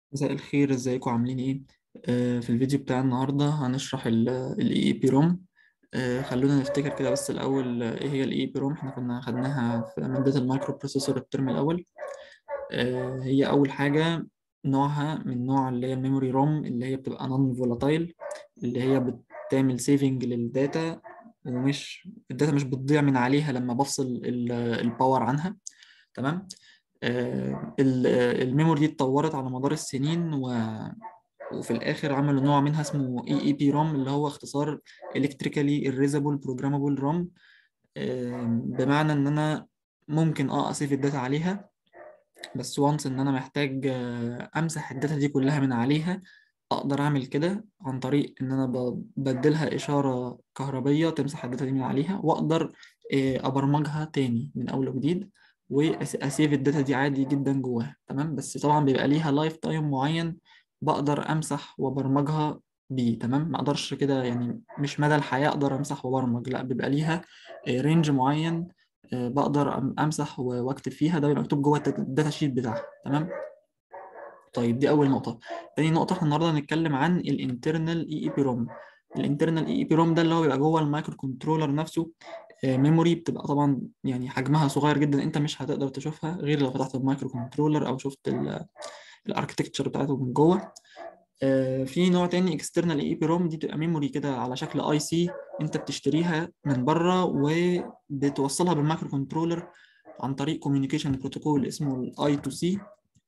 مساء الخير ازيكم عاملين ايه آه في الفيديو بتاع النهارده هنشرح الاي اي بي روم آه خلونا نفتكر كده بس الاول آه، ايه هي الاي اي بي روم احنا كنا خدناها في مادة المايكرو بروسيسور الترم الاول آه هي اول حاجة نوعها من نوع اللي هي الميموري روم اللي هي بتبقى نون فولاتايل اللي هي بتعمل سيفنج للداتا ومش الداتا مش بتضيع من عليها لما بفصل ال- الباور عنها تمام آه، ال- آه، الميموري دي اتطورت على مدار السنين و... وفي الآخر عملوا نوع منها اسمه اي اي بي روم اللي هو اختصار Electrically Erasable Programmable ROM آه، بمعنى ان انا ممكن اه اسيف الداتا عليها بس وانس ان انا محتاج آه، امسح الداتا دي كلها من عليها اقدر اعمل كده عن طريق ان انا ببدلها اشاره كهربيه تمسح الداتا دي من عليها واقدر آه، ابرمجها تاني من اول وجديد واسيف الداتا دي عادي جدا جواها تمام بس طبعا بيبقى ليها لايف تايم معين بقدر امسح وابرمجها بيه تمام ما اقدرش كده يعني مش مدى الحياه اقدر امسح وابرمج لا بيبقى ليها رينج معين آه، بقدر أم- امسح و- واكتب فيها ده بيبقى مكتوب جوه الداتا الداتا شيت بتاعها تمام طيب دي اول نقطه تاني نقطه احنا النهارده هنتكلم عن الانترنال اي اي بي روم الانترنال اي اي بي روم ده اللي هو بيبقى جوه المايكرو كنترولر نفسه ميموري بتبقى طبعا يعني حجمها صغير جدا انت مش هتقدر تشوفها غير لو فتحت المايكرو كنترولر او شفت الاركتكتشر بتاعته من جوه آه، في نوع تاني اكسترنال اي بي روم دي بتبقى ميموري كده على شكل اي سي انت بتشتريها من بره وبتوصلها بالمايكرو كنترولر عن طريق كوميونيكيشن بروتوكول اسمه الاي تو سي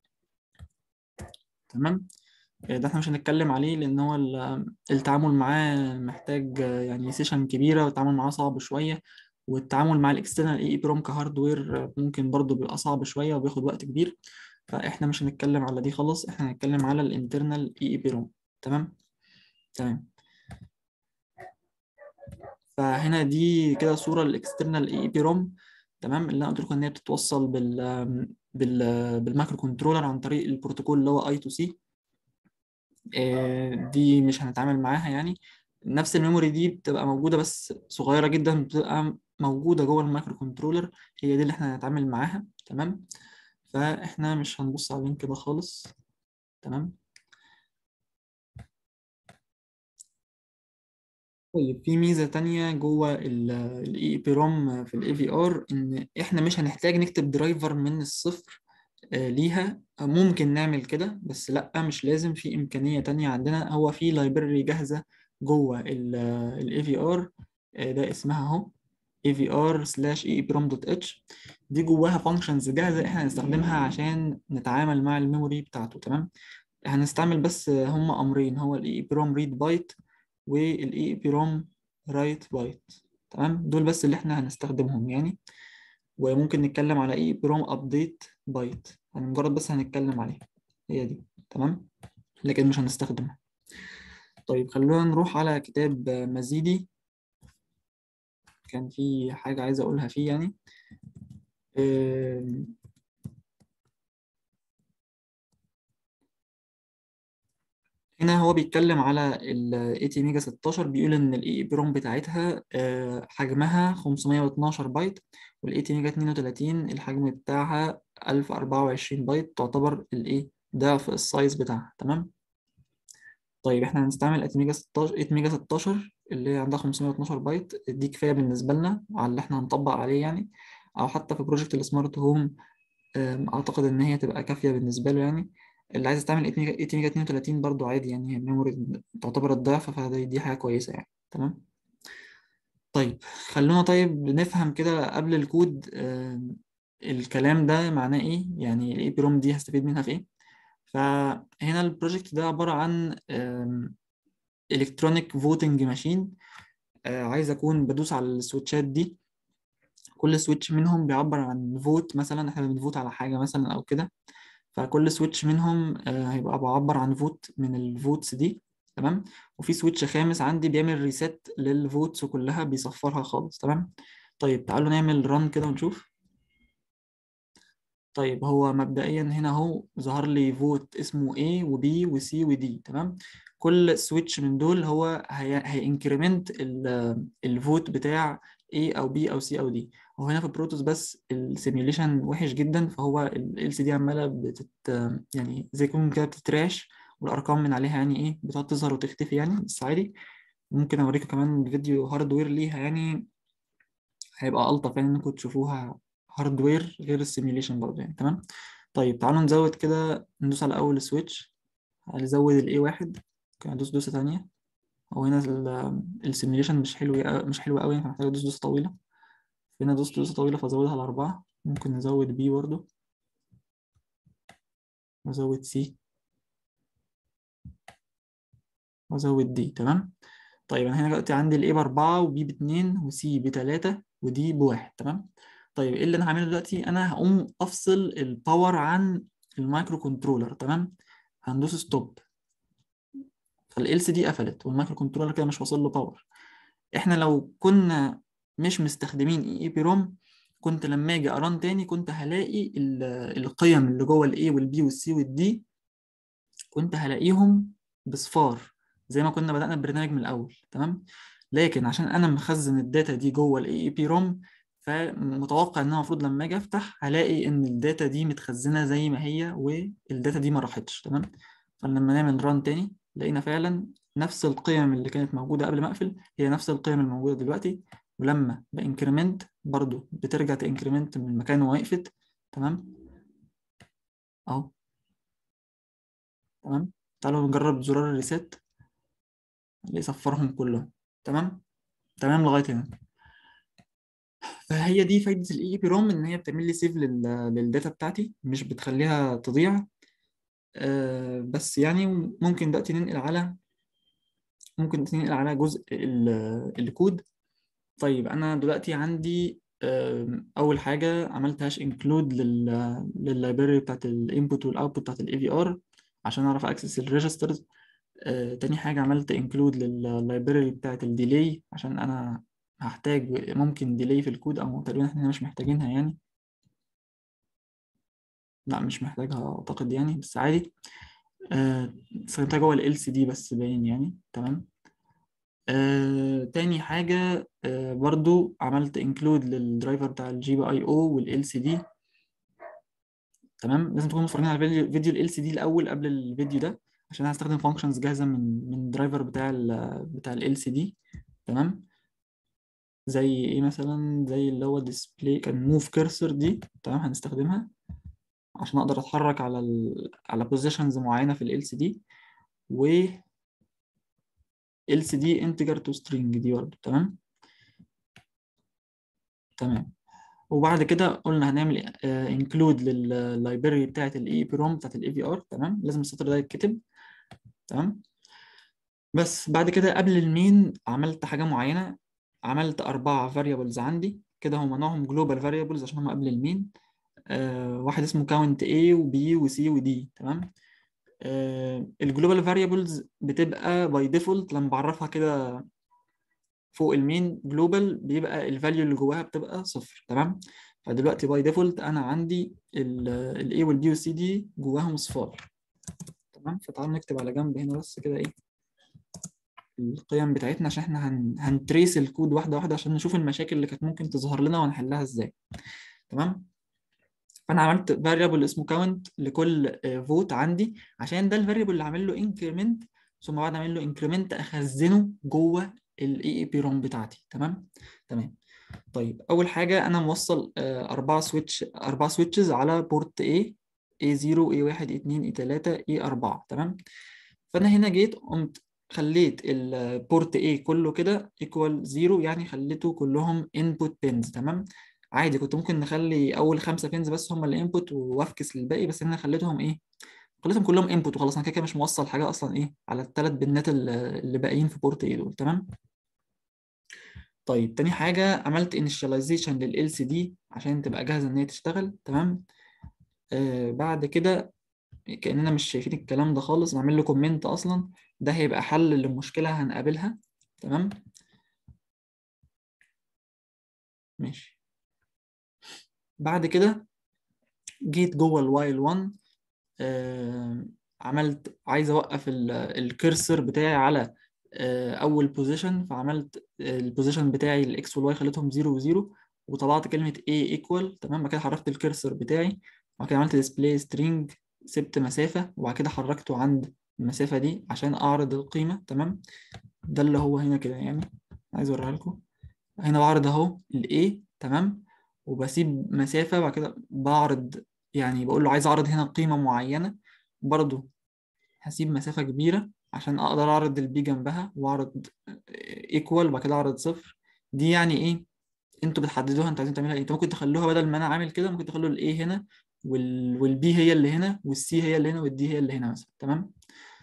تمام آه، ده احنا مش هنتكلم عليه لان هو ال- التعامل معاه محتاج آه، يعني سيشن كبيره والتعامل معاه صعب شويه والتعامل مع الاكسترنال اي بي روم كهاردوير آه، ممكن برضه بيبقى صعب شويه وبياخد وقت كبير فاحنا مش هنتكلم على دي خالص احنا هنتكلم على الانترنال اي بي روم تمام تمام فهنا دي كده صوره الاكسترنال اي بي روم تمام اللي انا قلت لكم ان هي بتتوصل بال بال بالمايكرو كنترولر عن طريق البروتوكول اللي هو اي تو سي دي مش هنتعامل معاها يعني نفس الميموري دي بتبقى موجوده بس صغيره جدا بتبقى موجوده جوه المايكرو كنترولر هي دي اللي احنا هنتعامل معاها تمام فاحنا مش هنبص على اللينك ده خالص تمام طيب في ميزة تانية جوه الاي بي روم في الاي في ار ان احنا مش هنحتاج نكتب درايفر من الصفر آه، ليها آه، ممكن نعمل كده بس لا مش لازم في امكانية تانية عندنا هو في لايبرري جاهزة جوه الاي في ار ده اسمها اهو avr slash eeprom.h دي جواها functions جاهزة احنا هنستخدمها عشان نتعامل مع الميموري بتاعته تمام هنستعمل بس هما امرين هو الاي بروم ريد بايت والاي بروم رايت بايت تمام دول بس اللي احنا هنستخدمهم يعني وممكن نتكلم على اي بروم ابديت بايت يعني مجرد بس هنتكلم عليها هي دي تمام لكن مش هنستخدمها طيب خلونا نروح على كتاب مزيدي كان في حاجة عايز أقولها فيه يعني أم، هنا هو بيتكلم على ال AT ميجا 16 بيقول إن ال EEPROM بتاعتها آه، حجمها 512 بايت وال AT ميجا 32 الحجم بتاعها 1024 بايت تعتبر الإيه ضعف السايز بتاعها تمام طيب إحنا هنستعمل AT ميجا 16 8 ميجا 16 اللي هي عندها 512 بايت دي كفاية بالنسبة لنا على اللي إحنا هنطبق عليه يعني أو حتى في بروجكت السمارت هوم أم، اعتقد ان هي تبقى كافيه بالنسبه له يعني اللي عايز يستعمل 8 ميجا 8 ميجا 32 برضو عادي يعني هي الميموري تعتبر الضعف فدي دي حاجه كويسه يعني تمام طيب خلونا طيب نفهم كده قبل الكود أم، الكلام ده معناه ايه يعني الاي بي روم دي هستفيد منها في ايه فهنا البروجكت ده عباره عن الكترونيك فوتنج ماشين عايز اكون بدوس على السويتشات دي كل سويتش منهم بيعبر عن فوت مثلا احنا بنفوت على حاجه مثلا او كده فكل سويتش منهم آه، هيبقى بعبر عن فوت من الفوتس دي تمام وفي سويتش خامس عندي بيعمل ريسيت للفوتس كلها بيصفرها خالص تمام طيب تعالوا نعمل ران كده ونشوف طيب هو مبدئيا هنا اهو ظهر لي فوت اسمه A و B و C و D تمام كل سويتش من دول هو هي هينكريمنت الفوت بتاع A او B او C او D هو هنا في بروتوس بس السيميوليشن وحش جدا فهو ال LCD عمالة بتت يعني زي يكون كده بتتراش والأرقام من عليها يعني إيه بتقعد تظهر وتختفي يعني بس عادي ممكن أوريكم كمان فيديو هاردوير ليها يعني هيبقى ألطف يعني إنكم تشوفوها هاردوير غير السيميوليشن برضه يعني تمام طيب تعالوا نزود كده ندوس على أول سويتش هنزود ال A1 ممكن أدوس دوسة تانية هو هنا السيميوليشن مش حلو مش حلو قوي فمحتاج أدوس دوسة طويلة هنا دوست دوسة طويلة فأزودها لأربعة ممكن نزود بي برضه وأزود سي وأزود دي تمام طيب أنا هنا دلوقتي عندي الإيه بأربعة وبي باتنين وسي بتلاتة ودي بواحد تمام طيب إيه اللي أنا هعمله دلوقتي أنا هقوم أفصل الباور عن المايكرو كنترولر تمام هندوس ستوب فال LCD قفلت والمايكرو كنترولر كده مش واصل له باور احنا لو كنا مش مستخدمين اي اي بي روم كنت لما اجي اران تاني كنت هلاقي القيم اللي جوه الاي والبي والسي والدي كنت هلاقيهم بصفار زي ما كنا بدأنا البرنامج من الاول تمام لكن عشان انا مخزن الداتا دي جوه الاي اي بي روم فمتوقع ان انا المفروض لما اجي افتح هلاقي ان الداتا دي متخزنه زي ما هي والداتا دي ما راحتش تمام فلما نعمل ران تاني لقينا فعلا نفس القيم اللي كانت موجوده قبل ما اقفل هي نفس القيم الموجوده دلوقتي ولما بانكريمنت برضو بترجع تانكريمنت من المكان ما وقفت تمام اهو تمام تعالوا نجرب زرار الريسيت اللي يصفرهم كلهم تمام تمام لغايه هنا فهي دي فايده الاي بي روم ان هي بتعمل لي سيف للداتا بتاعتي مش بتخليها تضيع أه بس يعني ممكن دلوقتي ننقل على ممكن ننقل على جزء الكود طيب انا دلوقتي عندي اول حاجه عملت هاش انكلود لللايبراري بتاعت الانبوت والاوتبوت بتاعت الاي في ار عشان اعرف اكسس الريجسترز تاني حاجه عملت انكلود لللايبراري بتاعت الديلي عشان انا هحتاج ممكن ديلي في الكود او تقريبا احنا مش محتاجينها يعني لا مش محتاجها اعتقد يعني بس عادي استخدمتها جوه ال LCD بس باين يعني تمام آه، تاني حاجة آه، برضو عملت انكلود للدرايفر بتاع الجي بي اي او والال سي دي تمام لازم تكونوا متفرجين على فيديو فيديو ال سي دي الاول قبل الفيديو ده عشان هستخدم فانكشنز جاهزة من من الدرايفر بتاع ال بتاع ال سي دي تمام زي ايه مثلا زي اللي هو ديسبلاي كان موف كيرسر دي تمام هنستخدمها عشان اقدر اتحرك على ال على بوزيشنز معينة في ال سي دي و LCD integer to string دي برضه تمام تمام وبعد كده قلنا هنعمل انكلود لللايبراري بتاعت الاي بي روم بتاعت الاي في ار تمام لازم السطر ده يتكتب تمام بس بعد كده قبل المين عملت حاجه معينه عملت اربعه variables عندي كده هم نوعهم global variables عشان هم قبل المين آه واحد اسمه count A و B و C و D تمام الجلوبال فاريبلز بتبقى باي ديفولت لما بعرفها كده فوق المين جلوبال بيبقى الفاليو اللي جواها بتبقى صفر تمام فدلوقتي باي ديفولت انا عندي الاي والبي والسي دي جواهم صفار تمام فتعالوا نكتب على جنب هنا بس كده ايه القيم بتاعتنا عشان احنا هن... هنتريس الكود واحده واحده عشان نشوف المشاكل اللي كانت ممكن تظهر لنا ونحلها ازاي تمام فانا عملت فاريبل اسمه كاونت لكل فوت عندي عشان ده الفاريبل اللي عامل له انكريمنت ثم بعد اعمل له انكريمنت اخزنه جوه الاي اي بي روم بتاعتي تمام تمام طيب اول حاجه انا موصل اربعه سويتش اربعه سويتشز على بورت A A0 A1 A2 A3 A4 تمام فانا هنا جيت قمت خليت البورت A كله كده ايكوال 0 يعني خليته كلهم انبوت بينز تمام عادي كنت ممكن نخلي اول خمسه بينز بس هم اللي انبوت وافكس للباقي بس انا خليتهم ايه خليتهم كلهم انبوت وخلاص انا كده كده مش موصل حاجه اصلا ايه على الثلاث بنات اللي باقيين في بورت ايه دول تمام طيب تاني حاجه عملت انيشاليزيشن لل LCD عشان تبقى جاهزه ان هي تشتغل تمام آه بعد كده كاننا مش شايفين الكلام ده خالص نعمل له كومنت اصلا ده هيبقى حل لمشكله هنقابلها تمام ماشي بعد كده جيت جوه الوايل 1 آه عملت عايز اوقف الكرسر بتاعي على آه اول بوزيشن فعملت البوزيشن بتاعي الاكس والواي خليتهم 0 و0 وطلعت كلمه a equal تمام بعد كده حركت الكرسور بتاعي وبعد كده عملت display string سبت مسافه وبعد كده حركته عند المسافه دي عشان اعرض القيمه تمام ده اللي هو هنا كده يعني عايز اوريها لكم هنا بعرض اهو ال A تمام وبسيب مسافة وبعد كده بعرض يعني بقول له عايز اعرض هنا قيمة معينة برضو هسيب مسافة كبيرة عشان اقدر اعرض البي جنبها واعرض ايكوال وبعد كده اعرض صفر دي يعني ايه انتوا بتحددوها انتوا عايزين تعملها ايه انتوا ممكن تخلوها بدل ما انا عامل كده ممكن تخلوا الاي هنا وال... والبي هي اللي هنا والسي هي اللي هنا والدي هي اللي هنا مثلا تمام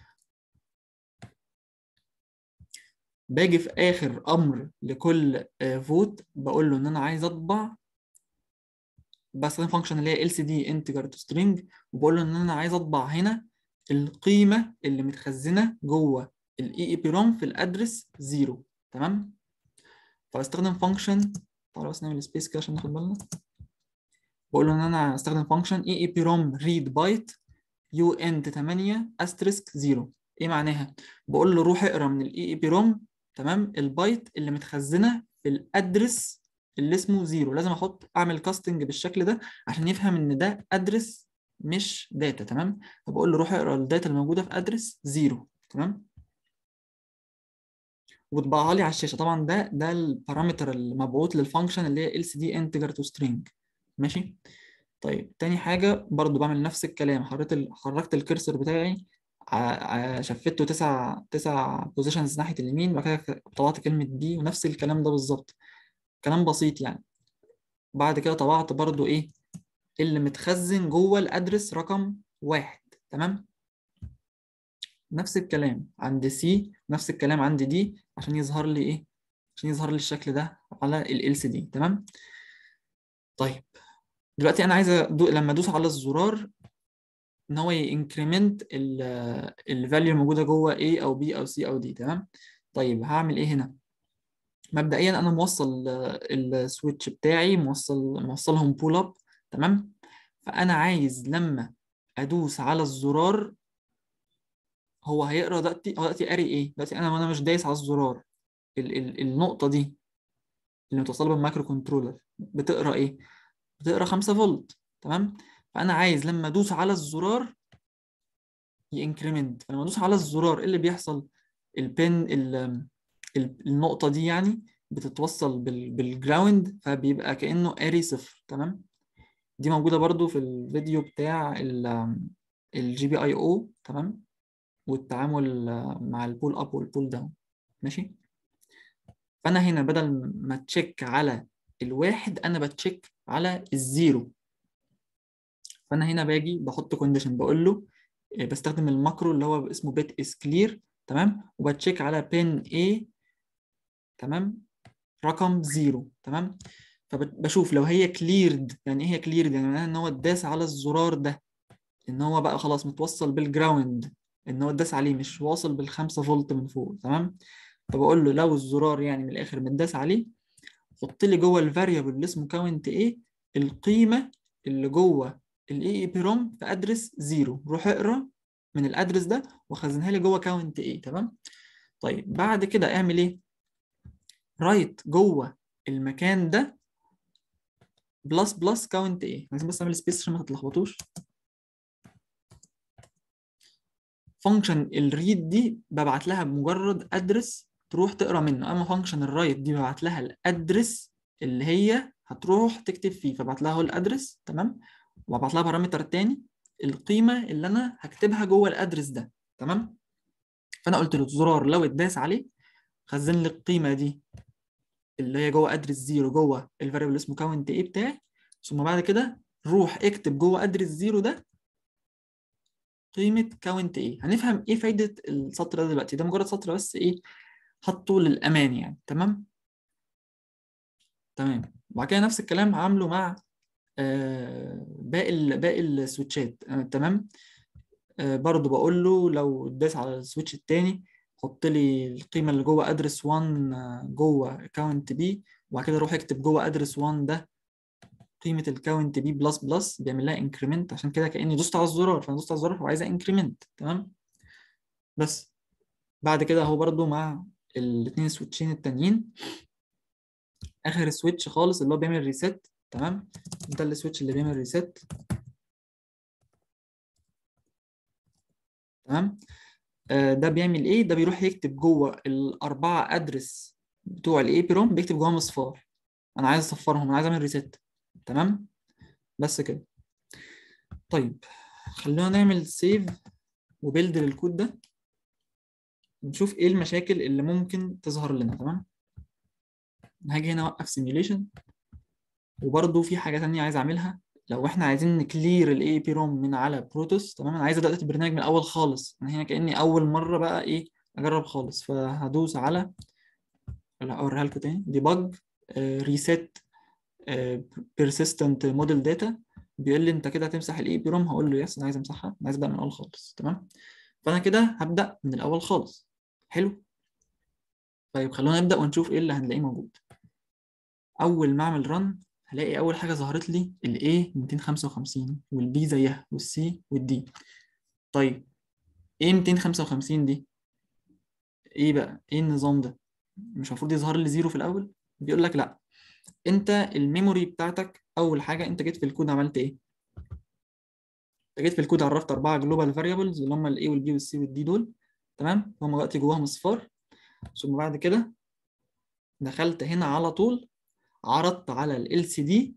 باجي في اخر امر لكل فوت بقول له ان انا عايز اطبع بستخدم فانكشن اللي هي lcd integer to string وبقول له ان انا عايز اطبع هنا القيمه اللي متخزنه جوه الاي اي بي روم في الادرس 0 تمام فبستخدم فانكشن تعالوا بس نعمل سبيس كده عشان ناخد بالنا بقول له ان انا هستخدم فانكشن اي اي بي روم read byte uint 8 asterisk 0 ايه معناها بقول له روح اقرا من الاي اي بي روم تمام البايت اللي متخزنه في الادرس اللي اسمه زيرو لازم احط اعمل كاستنج بالشكل ده عشان يفهم ان ده ادرس مش داتا تمام فبقول له روح اقرا الداتا الموجوده في ادرس زيرو تمام وتطبعها لي على الشاشه طبعا ده ده البارامتر المبعوث للفانكشن اللي هي lcd integer to string ماشي طيب تاني حاجه برضو بعمل نفس الكلام حركت ال... حركت الكرسور بتاعي شفته تسع تسع بوزيشنز ناحيه اليمين وبعد كده طبعت كلمه بي ونفس الكلام ده بالظبط كلام بسيط يعني بعد كده طبعت برضو ايه اللي متخزن جوه الادرس رقم واحد تمام نفس الكلام عند سي نفس الكلام عند دي عشان يظهر لي ايه عشان يظهر لي الشكل ده على ال LCD تمام طيب دلوقتي انا عايز أدو... لما ادوس على الزرار ان هو ينكريمنت الفاليو الموجوده جوه A او B او C او D تمام طيب هعمل ايه هنا مبدئيا انا موصل السويتش بتاعي موصل موصلهم بول اب تمام فانا عايز لما ادوس على الزرار هو هيقرا دلوقتي هو دلوقتي قاري ايه دلوقتي انا وانا مش دايس على الزرار ال ال النقطه دي اللي متوصله بالمايكرو كنترولر بتقرا ايه بتقرا 5 فولت تمام فانا عايز لما ادوس على الزرار ينكريمنت فلما ادوس على الزرار ايه اللي بيحصل البن النقطه دي يعني بتتوصل بالجراوند فبيبقى كانه قاري صفر تمام دي موجوده برضو في الفيديو بتاع الجي بي اي او تمام والتعامل مع البول اب والبول داون ماشي فانا هنا بدل ما تشيك على الواحد انا بتشيك على الزيرو فانا هنا باجي بحط كونديشن بقول له بستخدم الماكرو اللي هو اسمه بيت اس كلير تمام وبتشيك على بين A تمام رقم زيرو تمام فبشوف لو هي كليرد يعني ايه هي كليرد يعني معناها ان هو اتداس على الزرار ده ان هو بقى خلاص متوصل بالجراوند ان هو اتداس عليه مش واصل بالخمسة فولت من فوق تمام فبقول له لو الزرار يعني من الاخر متداس عليه حط لي جوه الفاريبل اللي اسمه كاونت ايه القيمه اللي جوه الاي اي بي روم في ادرس زيرو روح اقرا من الادرس ده وخزنها لي جوه كاونت ايه تمام طيب بعد كده اعمل ايه رايت جوه المكان ده بلس بلس كاونت ايه لازم بس اعمل سبيس عشان ما تتلخبطوش فانكشن الريد دي ببعت لها بمجرد ادرس تروح تقرا منه اما فانكشن الرايت دي ببعت لها الادرس اللي هي هتروح تكتب فيه فبعت لها هو الادرس تمام وابعت لها بارامتر تاني القيمه اللي انا هكتبها جوه الادرس ده تمام فانا قلت له الزرار لو اتداس عليه خزن لي القيمه دي اللي هي جوه ادرس زيرو جوه الفاريبل اسمه كاونت ايه بتاعي ثم بعد كده روح اكتب جوه ادرس زيرو ده قيمه كاونت ايه هنفهم ايه فايده السطر ده دلوقتي ده مجرد سطر بس ايه حطه للامان يعني تمام تمام وبعد كده نفس الكلام عامله مع آه باقي ال باقي السويتشات آه تمام آه برضو بقول له لو داس على السويتش التاني حط لي القيمه اللي جوه ادرس 1 جوه كاونت بي وبعد كده روح اكتب جوه ادرس 1 ده قيمه الكاونت بي بلس بلس بيعمل لها انكريمنت عشان كده كاني دوست على الزرار فانا دوست على الزرار وعايزه انكريمنت تمام بس بعد كده اهو برضو مع الاثنين سويتشين التانيين اخر سويتش خالص اللي هو بيعمل ريسيت تمام ده السويتش اللي بيعمل ريسيت تمام آه ده بيعمل ايه ده بيروح يكتب جوه الاربعه ادرس بتوع الاي بي روم بيكتب جواهم اصفار انا عايز اصفرهم انا عايز اعمل ريسيت تمام بس كده طيب خلونا نعمل سيف وبيلد للكود ده نشوف ايه المشاكل اللي ممكن تظهر لنا تمام هاجي هنا اوقف سيميوليشن وبرده في حاجه ثانيه عايز اعملها لو احنا عايزين نكلير الاي بي روم من على بروتوس تمام انا عايز ابدا البرنامج من الاول خالص انا هنا كاني اول مره بقى ايه اجرب خالص فهدوس على لا اوريها لكم تاني ديباج ريسيت بيرسيستنت موديل داتا بيقول لي انت كده هتمسح الاي بي روم هقول له يس انا عايز امسحها انا عايز ابدا من الاول خالص تمام فانا كده هبدا من الاول خالص حلو طيب خلونا نبدا ونشوف ايه اللي هنلاقيه موجود اول ما اعمل رن هلاقي اول حاجه ظهرت لي الاي 255 والبي زيها والسي والدي طيب ايه 255 دي ايه بقى ايه النظام ده مش المفروض يظهر لي زيرو في الاول بيقول لك لا انت الميموري بتاعتك اول حاجه انت جيت في الكود عملت ايه انت جيت في الكود عرفت اربعه جلوبال فاريبلز اللي هم الاي والبي والسي والدي دول تمام هم دلوقتي جواهم اصفار ثم بعد كده دخلت هنا على طول عرضت على ال LCD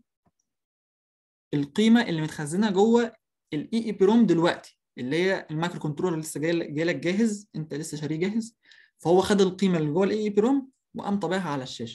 القيمه اللي متخزنه جوه الاي اي بي روم دلوقتي اللي هي المايكرو كنترولر لسه جاي جاي لك جاهز انت لسه شاريه جاهز فهو خد القيمه اللي جوه الاي اي بي روم وقام طابعها على الشاشه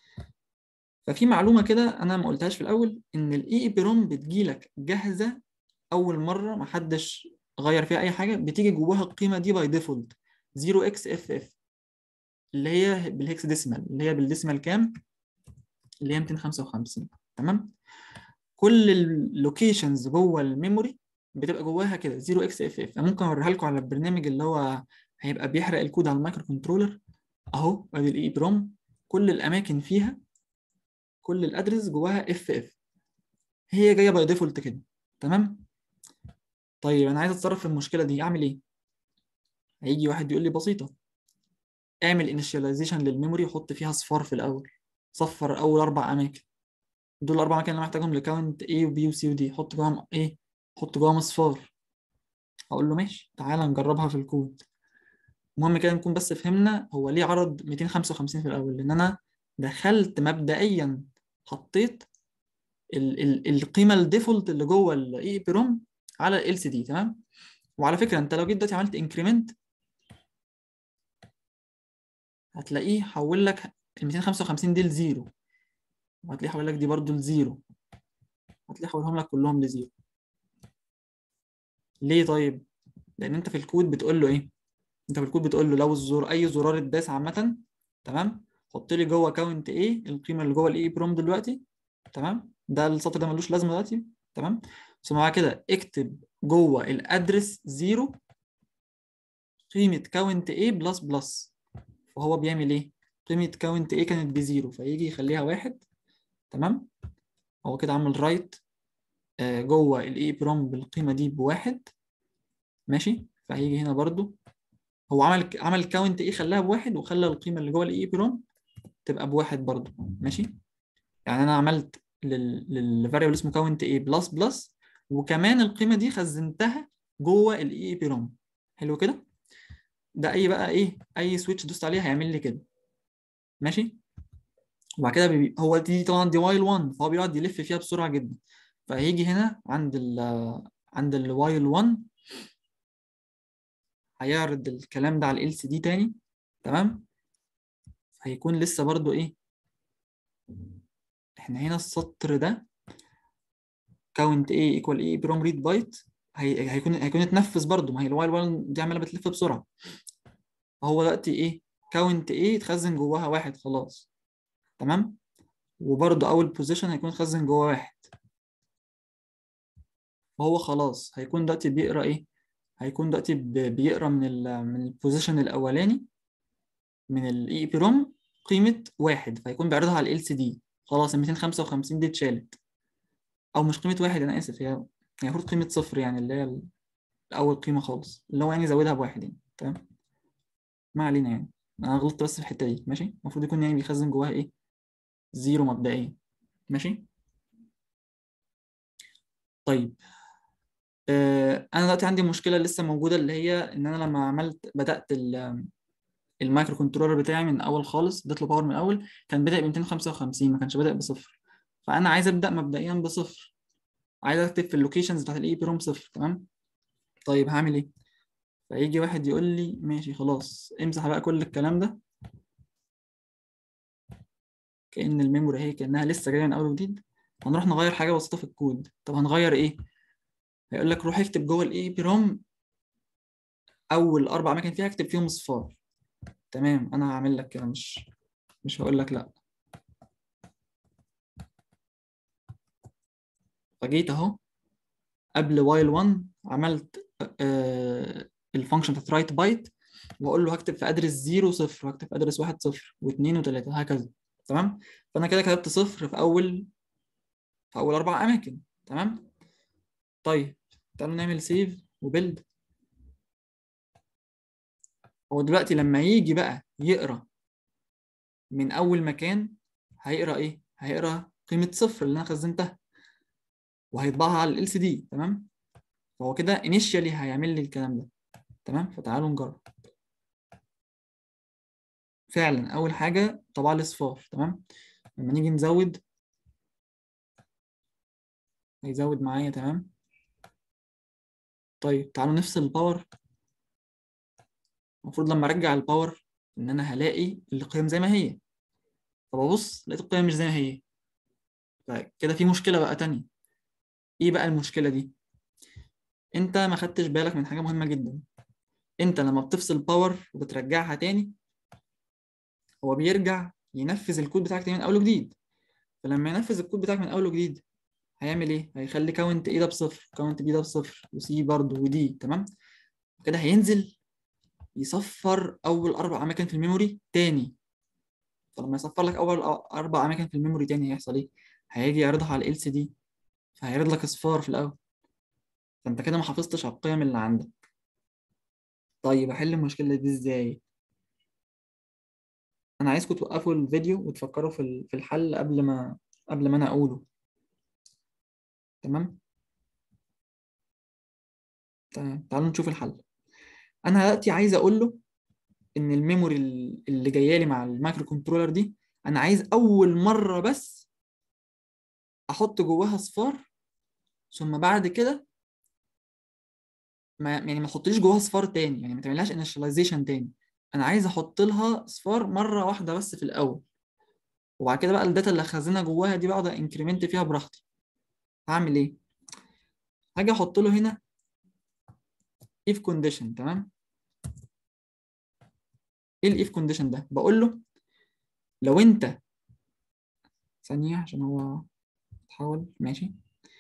ففي معلومه كده انا ما قلتهاش في الاول ان الاي اي بي روم بتجيلك جاهزه اول مره ما حدش غير فيها اي حاجه بتيجي جواها القيمه دي باي ديفولت 0xff اللي هي بالهكس ديسمال اللي هي بالديسمال كام اللي هي 255 تمام كل اللوكيشنز جوه الميموري بتبقى جواها كده 0xff ممكن اوريها لكم على البرنامج اللي هو هيبقى بيحرق الكود على المايكرو كنترولر اهو ادي الاي بروم كل الاماكن فيها كل الادرس جواها اف اف هي جايه باي ديفولت كده تمام طيب انا عايز اتصرف في المشكله دي اعمل ايه هيجي واحد يقول لي بسيطه اعمل انيشاليزيشن للميموري وحط فيها صفار في الاول صفر اول اربع اماكن دول الاربع اماكن اللي محتاجهم لكاونت A وبي وسي ودي حط جواهم ايه حط جواهم اصفار هقول له ماشي تعالى نجربها في الكود المهم كده نكون بس فهمنا هو ليه عرض 255 في الاول لان انا دخلت مبدئيا حطيت ال ال القيمه الديفولت اللي جوه الاي بي روم على ال سي دي تمام وعلى فكره انت لو جيت دلوقتي عملت انكريمنت هتلاقيه حول لك ال 255 دي لزيرو وهتلاقيه حول لك دي برضو لزيرو هتلاقيه حولهم لك كلهم لزيرو ليه طيب؟ لأن أنت في الكود بتقول له إيه؟ أنت في الكود بتقول له لو الزر أي زرار اتداس عامة تمام؟ حط لي جوه كاونت إيه القيمة اللي جوه الإي بروم دلوقتي تمام؟ ده السطر ده ملوش لازمة دلوقتي تمام؟ ثم بعد كده اكتب جوه الأدرس زيرو قيمة كاونت إيه بلس بلس وهو بيعمل إيه؟ قيمة كاونت A كانت بزيرو فيجي يخليها واحد تمام هو كده عمل رايت آه جوه الاي بروم بالقيمة دي بواحد ماشي فهيجي هنا برضو هو عمل عمل كاونت A خلاها بواحد وخلى القيمة اللي جوه الاي بروم تبقى بواحد برضو ماشي يعني أنا عملت للفاريبل اسمه كاونت A بلس بلس وكمان القيمة دي خزنتها جوه الاي بروم حلو كده ده اي بقى ايه اي سويتش دوست عليه هيعمل لي كده ماشي وبعد كده بي... هو دي طبعا دي وايل 1 فهو بيقعد يلف فيها بسرعه جدا فهيجي هنا عند ال عند الوايل 1 هيعرض الكلام ده على ال سي دي تاني تمام هيكون لسه برضو ايه احنا هنا السطر ده كاونت ايه ايكوال ايه بروم ريد بايت هي... هيكون هيكون اتنفذ برضو ما هي الوايل 1 دي عماله بتلف بسرعه هو دلوقتي ايه كاونت ايه يتخزن جواها واحد خلاص تمام وبرضه اول بوزيشن هيكون خزن جواه واحد وهو خلاص هيكون دلوقتي بيقرا ايه هيكون دلوقتي بيقرا من ال من البوزيشن الاولاني من الاي بي روم قيمه واحد فهيكون بيعرضها على ال سي دي خلاص ال 255 دي اتشالت او مش قيمه واحد انا اسف هي هي المفروض قيمه صفر يعني اللي هي اول قيمه خالص اللي هو يعني زودها بواحد يعني تمام ما علينا يعني انا غلطت بس في الحته دي ماشي المفروض يكون يعني بيخزن جواها ايه زيرو مبدئيا ماشي طيب آه انا دلوقتي عندي مشكله لسه موجوده اللي هي ان انا لما عملت بدات ال- المايكرو كنترولر بتاعي من الاول خالص اديت له باور من الاول كان بادئ ب 255 ما كانش بادئ بصفر فانا عايز ابدا مبدئيا بصفر عايز اكتب في اللوكيشنز بتاعت الاي بي روم صفر تمام طيب هعمل ايه فيجي واحد يقول لي ماشي خلاص امسح بقى كل الكلام ده كأن الميموري هي كأنها لسه جاية من أول وجديد هنروح نغير حاجة بسيطة في الكود طب هنغير إيه؟ هيقول لك روح اكتب جوه الإي بي روم أول أربع أماكن فيها اكتب فيهم صفار تمام أنا هعمل لك كده مش مش هقول لك لأ فجيت أهو قبل وايل 1 عملت آه الفانكشن بتاعت رايت بايت واقول له هكتب في ادرس 0 0 وهكتب في ادرس 1 0 و2 و3 هكذا تمام فانا كده كتبت صفر في اول في اول اربع اماكن تمام طيب تعالوا نعمل سيف وبيلد هو دلوقتي لما يجي بقى يقرا من اول مكان هيقرا ايه هيقرا قيمه صفر اللي انا خزنتها وهيطبعها على ال دي تمام فهو كده انيشيالي هيعمل لي الكلام ده تمام فتعالوا نجرب فعلا اول حاجه طبع لي صفار تمام لما نيجي نزود هيزود معايا تمام طيب تعالوا نفصل الباور المفروض لما ارجع الباور ان انا هلاقي القيم زي ما هي طب ابص لقيت القيم مش زي ما هي فكده في مشكله بقى تانية ايه بقى المشكله دي انت ما خدتش بالك من حاجه مهمه جدا انت لما بتفصل باور وبترجعها تاني هو بيرجع ينفذ الكود بتاعك تاني من اول وجديد فلما ينفذ الكود بتاعك من اول وجديد هيعمل ايه هيخلي كاونت ايه ده بصفر كاونت بي ده بصفر وسي برضه ودي تمام كده هينزل يصفر اول اربع اماكن في الميموري تاني فلما يصفر لك اول اربع اماكن في الميموري تاني هيحصل ايه هيجي يعرضها على ال سي دي فهيعرض لك اصفار في الاول فانت كده ما حافظتش على القيم اللي عندك طيب احل المشكله دي ازاي انا عايزكم توقفوا الفيديو وتفكروا في في الحل قبل ما قبل ما انا اقوله تمام تمام تعالوا نشوف الحل انا دلوقتي عايز اقول له ان الميموري اللي جايه لي مع المايكرو كنترولر دي انا عايز اول مره بس احط جواها صفار ثم بعد كده ما يعني ما تحطليش جواها صفار تاني يعني ما تعملهاش انيشاليزيشن تاني انا عايز احط لها صفار مره واحده بس في الاول وبعد كده بقى الداتا اللي هخزنها جواها دي بقعد انكريمنت فيها براحتي هعمل ايه هاجي احط له هنا if condition تمام ايه الاف كونديشن ده بقول له لو انت ثانيه عشان هو اتحول ماشي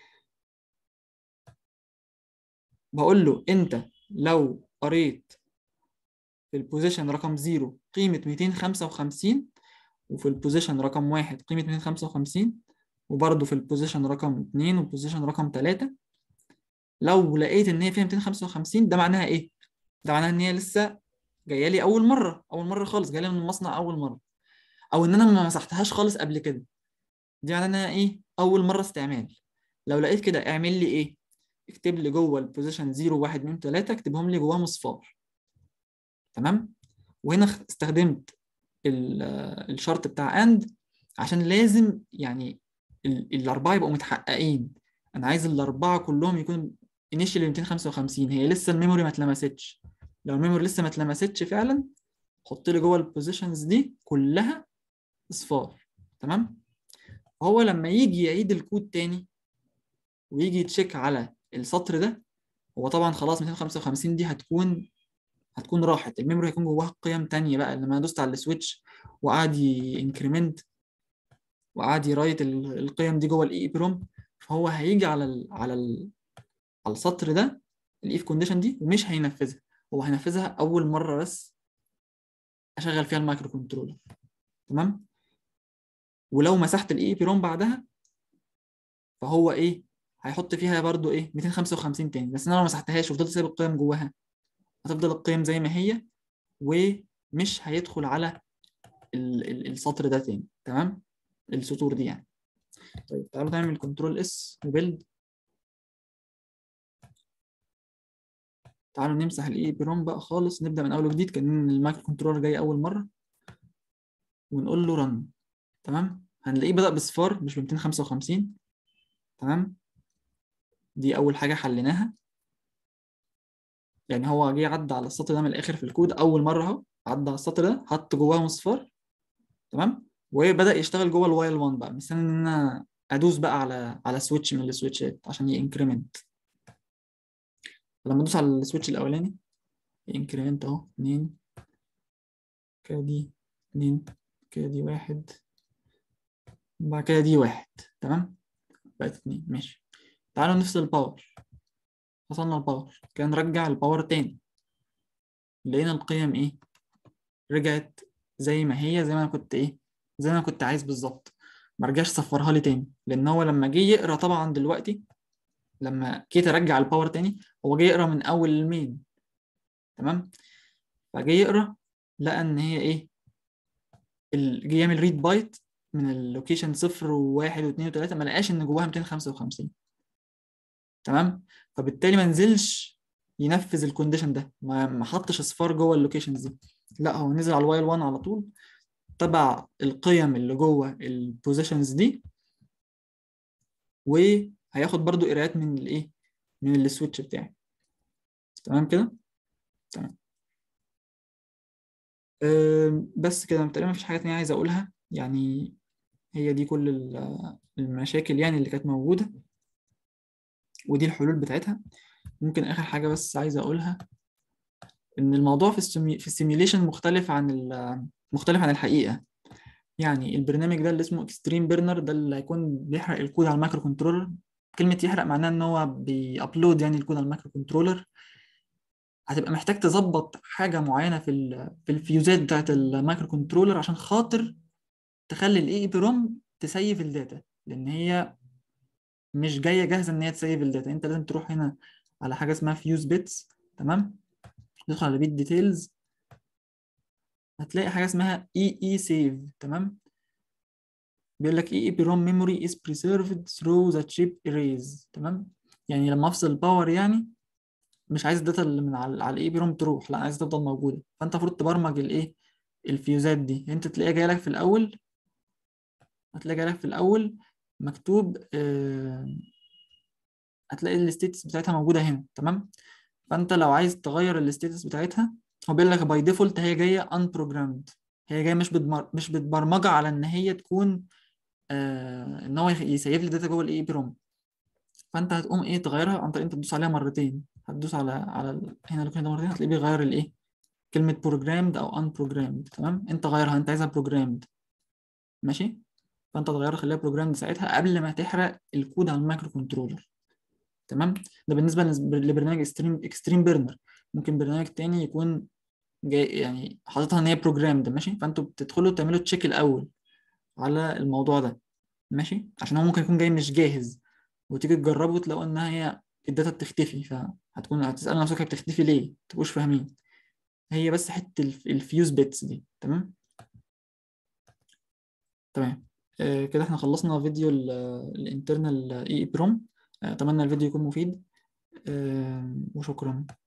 بقول له انت لو قريت في البوزيشن رقم 0 قيمة 255 وفي البوزيشن رقم 1 قيمة 255 وبرضه في البوزيشن رقم 2 والبوزيشن رقم 3 لو لقيت ان هي فيها 255 ده معناها ايه؟ ده معناها ان هي لسه جايه لي اول مره اول مره خالص جايه لي من المصنع اول مره او ان انا ما مسحتهاش خالص قبل كده دي معناها انها ايه اول مره استعمال لو لقيت كده اعمل لي ايه اكتب لي جوه البوزيشن 0 1 2 3 اكتبهم لي جواهم اصفار تمام وهنا استخدمت الشرط بتاع اند عشان لازم يعني الاربعه يبقوا متحققين انا عايز الاربعه كلهم يكونوا انيشال 255 هي لسه الميموري ما اتلمستش لو الميموري لسه ما اتلمستش فعلا حط لي جوه البوزيشنز دي كلها اصفار تمام هو لما يجي يعيد الكود تاني ويجي يتشيك على السطر ده هو طبعا خلاص 255 دي هتكون هتكون راحت الميموري هيكون جواها قيم تانية بقى لما دوست على السويتش وقعد انكريمنت وقعد يرايت القيم دي جوه الاي بروم فهو هيجي على ال على ال على السطر ده الايف كونديشن دي ومش هينفذها هو هينفذها اول مره بس اشغل فيها المايكرو كنترولر تمام ولو مسحت الاي بي روم بعدها فهو ايه هيحط فيها برضو ايه 255 تاني بس انا لو مسحتهاش وفضلت سايب القيم جواها هتفضل القيم زي ما هي ومش هيدخل على ال ال السطر ده تاني تمام السطور دي يعني طيب تعالوا نعمل كنترول اس وبيلد تعالوا نمسح الاي بي روم بقى خالص نبدا من اول وجديد كان المايكرو كنترولر جاي اول مره ونقول له رن تمام هنلاقيه بدا بصفار مش ب 255 تمام دي اول حاجه حليناها يعني هو جه عدى على السطر ده من الاخر في الكود اول مره اهو عدى على السطر ده حط جواه مصفار تمام وبدا يشتغل جوه الوايل 1 بقى مستني ان انا ادوس بقى على على سويتش من السويتشات عشان ينكريمنت لما ادوس على السويتش الاولاني انكريمنت اهو 2 كده دي 2 كده دي واحد وبعد كده دي واحد تمام بقت اتنين ماشي تعالوا نفصل الباور وصلنا الباور كده نرجع الباور تاني لقينا القيم ايه رجعت زي ما هي زي ما انا كنت ايه زي ما انا كنت عايز بالظبط ما رجعش صفرها لي تاني لان هو لما جه يقرا طبعا دلوقتي لما جيت ارجع الباور تاني هو جه يقرا من اول المين تمام فجه يقرا لقى ان هي ايه ال- جه يعمل ريد بايت من اللوكيشن صفر وواحد واثنين وثلاثة ما لقاش ان جواها 255 تمام فبالتالي ما نزلش ينفذ الكونديشن ده ما ما حطش اصفار جوه اللوكيشنز دي لا هو نزل على الوايل 1 على طول تبع القيم اللي جوه البوزيشنز دي وهياخد برضو قراءات من الايه من السويتش بتاعي تمام كده تمام أم، بس كده تقريبا مفيش حاجة تانية عايز أقولها يعني هي دي كل ال- المشاكل يعني اللي كانت موجودة ودي الحلول بتاعتها ممكن آخر حاجة بس عايز أقولها إن الموضوع في السيمي في السيميوليشن مختلف عن ال- مختلف عن الحقيقة يعني البرنامج ده اللي اسمه اكستريم بيرنر ده اللي هيكون بيحرق الكود على المايكرو كنترولر كلمة يحرق معناها إن هو بيأبلود يعني الكود على المايكرو كنترولر هتبقى محتاج تظبط حاجة معينة في ال في الفيوزات بتاعت المايكرو كنترولر عشان خاطر تخلي الاي بي روم تسيف الداتا لان هي مش جايه جاهزه ان هي تسيف الداتا انت لازم تروح هنا على حاجه اسمها فيوز بيتس تمام تدخل على بيت ديتيلز هتلاقي حاجه اسمها اي اي سيف تمام بيقول لك اي بي روم ميموري is preserved through the chip erase تمام يعني لما افصل الباور يعني مش عايز الداتا اللي من على على الاي بي روم تروح لا عايز تفضل موجوده فانت المفروض تبرمج الايه الفيوزات دي انت تلاقيها جايه لك في الاول هتلاقي جاي لك في الاول مكتوب آه، هتلاقي الستيتس بتاعتها موجوده هنا تمام فانت لو عايز تغير الستيتس بتاعتها هو بيقول لك باي ديفولت هي جايه unprogrammed هي جايه مش بتمر... مش متبرمجه على ان هي تكون آه ان هو يسيف لي داتا جوه الاي بي روم فانت هتقوم ايه تغيرها عن طريق انت تدوس عليها مرتين هتدوس على على ال- هنا لو كده مرتين هتلاقيه بيغير الايه كلمه programmed او unprogrammed تمام انت غيرها انت عايزها programmed ماشي فانت تغيرها خليها programmed ساعتها قبل ما تحرق الكود على المايكرو كنترولر تمام ده بالنسبه لنس- لبرنامج اكستريم اكستريم بيرنر ممكن برنامج تاني يكون جاي يعني حاططها ان هي بروجرامد ماشي فانتوا بتدخلوا تعملوا تشيك الاول على الموضوع ده ماشي عشان هو ممكن يكون جاي مش جاهز وتيجي تجربوا تلاقوا ان هي الداتا بتختفي فهتكون هتسأل نفسك هي بتختفي ليه تبقوش فاهمين هي بس حته الف- الفيوز بيتس دي تمام تمام آه كده احنا خلصنا فيديو الانترنال اي بروم اتمنى الفيديو يكون مفيد آه وشكرا